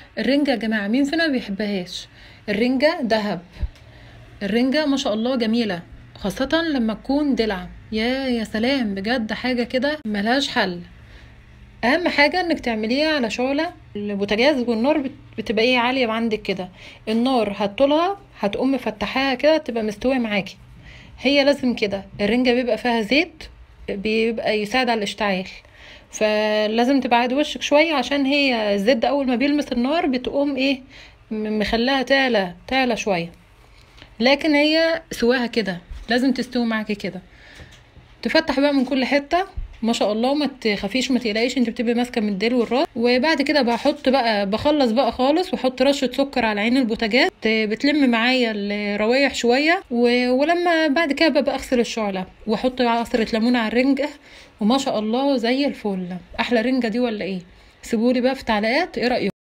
الرنجة يا جماعة مين فينا ما بيحبهاش الرنجة دهب الرنجة ما شاء الله جميلة خاصة لما تكون دلع يا يا سلام بجد حاجة كده ملهاش حل اهم حاجة انك تعمليها على شعلة البوتاجاز والنار بت- بتبقى ايه عالية عندك كده النار هتطولها هتقوم مفتحاها كده تبقى مستوية معاكي هي لازم كده الرنجة بيبقى فيها زيت بيبقى يساعد على الاشتعال فلازم تبعد وشك شوية عشان هي الزيت ده اول ما بيلمس النار بتقوم ايه م- مخلاها تعلى تعلى شوية لكن هي سواها كده لازم تستوي معاكي كده تفتح بقى من كل حته ما شاء الله ما تخافيش ما تقلقيش انت بتبقي ماسكه من الديل والراس وبعد كده بحط بقى بخلص بقى خالص واحط رشه سكر على عين البوتاجاز ت- بتلم معايا الروايح شويه و... ولما بعد كده ببقى اغسل الشعله واحط عصره ليمون على الرنجه وما شاء الله زي الفل احلى رنجه دي ولا ايه سيبولي بقى في تعليقات ايه رايكم